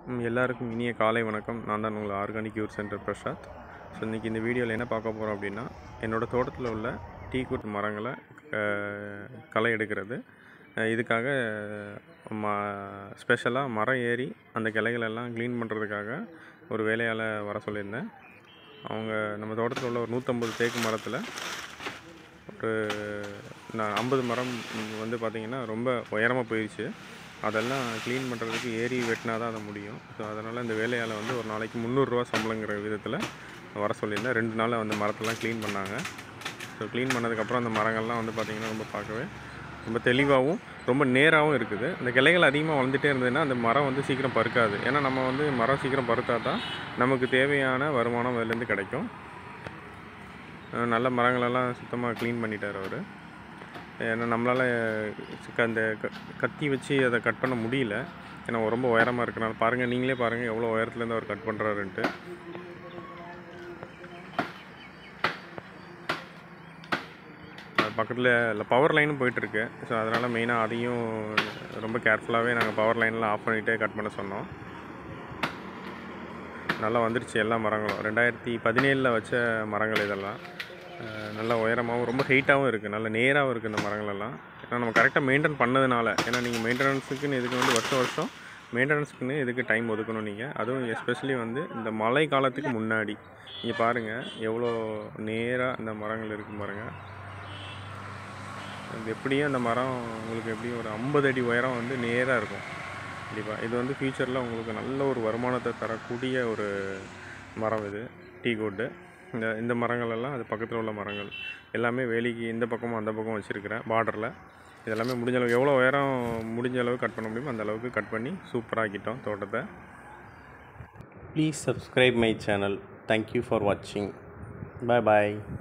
ம், எல்லாருக்கும் இனிய காலை வணக்கம் நான் தான் உங்கள் organic your centre Prasad so இன்றைக்கி இந்த வீடியோவில் என்ன பார்க்க போகிறோம் அப்படின்னா என்னோடய தோட்டத்தில் உள்ள டீ குட் மரங்களை அஹ், களை எடுக்கிறது அஹ், இதுக்காக ம ஸ்பெஷலாக மரம் ஏறி அந்த கிளைகளெல்லாம் க்ளீன் பண்ணுறதுக்காக ஒரு வேலையால் வர சொல்லியிருந்தேன் அவங்க நம்ம தோட்டத்தில் உள்ள ஒரு நூற்றம்பது தேக்கு மரத்தில் ஒரு நான் ஐம்பது மரம் வந்து பார்த்திங்கன்னா ரொம்ப உயரமாக போயிடுச்சு அதெல்லாம் க்ளீன் பண்ணுறதுக்கு ஏரி வெட்டினா தான் அதை முடியும் ஸோ அதனால் இந்த வேலையால் வந்து ஒரு நாளைக்கு முந்நூறுரூவா சம்பளங்கிற விதத்தில் வர சொல்லியிருந்தேன் ரெண்டு நாள் அந்த மரத்தெல்லாம் க்ளீன் பண்ணாங்க ஸோ க்ளீன் பண்ணதுக்கப்புறம் அந்த மரங்கள்லாம் வந்து பார்த்திங்கன்னா ரொம்ப பார்க்கவே ரொம்ப தெளிவாகவும் ரொம்ப நேராகவும் இருக்குது இந்த கிளைகள் அதிகமாக வளர்ந்துட்டே இருந்ததுன்னா அந்த மரம் வந்து சீக்கிரம் பருக்காது ஏன்னா நம்ம வந்து மரம் சீக்கிரம் பருத்தா தான் நமக்கு தேவையான வருமானம் அதுலேருந்து கிடைக்கும் அஹ் நல்ல மரங்களெல்லாம் சுத்தமாக க்ளீன் பண்ணிட்டார் அவர் ஏன்னா நம்மளால் அந்த க- கத்தி வச்சு அதை கட் பண்ண முடியல ஏன்னா ரொம்ப உயரமாக இருக்கனால பாருங்கள் நீங்களே பாருங்கள் எவ்வளோ உயரத்துலேருந்து அவர் கட் பண்ணுறாருன்ட்டு பக்கத்தில் இல்லை பவர் லைனும் போயிட்டுருக்கு ஸோ அதனால் மெயினாக அதையும் ரொம்ப கேர்ஃபுல்லாகவே நாங்கள் பவர் லைன்லாம் ஆஃப் பண்ணிகிட்டே கட் பண்ண சொன்னோம் நல்லா வந்துருச்சு எல்லா மரங்களும் ரெண்டாயிரத்தி பதினேழில் வச்ச மரங்கள் இதெல்லாம் அஹ் நல்ல உயரமாகவும் ரொம்ப ஹைட்டாகவும் இருக்குது நல்ல நேராகவும் இருக்குது இந்த மரங்களெல்லாம் ஏன்னா நம்ம கரெக்டாக மெயின்டைன் பண்ணதுனால ஏன்னா நீங்கள் மெயின்டெனன்ஸுக்குன்னு இதுக்கு வந்து வருஷம் வருஷம் மெயின்டெனன்ஸுக்குன்னு இதுக்கு டைம் ஒதுக்கணும் நீங்கள் அதுவும் எஸ்பெஷலி வந்து இந்த மழை காலத்துக்கு முன்னாடி இங்கே பாருங்கள் எவ்வளோ நேராக இந்த மரங்கள் இருக்குது பாருங்கள் இது எப்படியும் அந்த மரம் உங்களுக்கு எப்படியும் ஒரு ஐம்பது அடி உயரம் வந்து நேராக இருக்கும் கண்டிப்பாக இது வந்து ஃப்யூச்சரில் உங்களுக்கு நல்ல ஒரு வருமானத்தை தரக்கூடிய ஒரு மரம் இது டீ கோட்டு இந்த இந்த மரங்கள் எல்லாம் அது பக்கத்தில் உள்ள மரங்கள் எல்லாமே வேலிக்கு இந்த பக்கமும் அந்த பக்கம் வச்சுருக்கிறேன் பார்டரில் இதெல்லாமே முடிஞ்ச அளவுக்கு எவ்வளோ உயரம் முடிஞ்ச அளவுக்கு கட் பண்ண முடியுமோ அந்த அளவுக்கு கட் பண்ணி சூப்பராக்கிட்டோம் தோட்டத்தை Please subscribe my channel. Thank you for watching. Bye bye.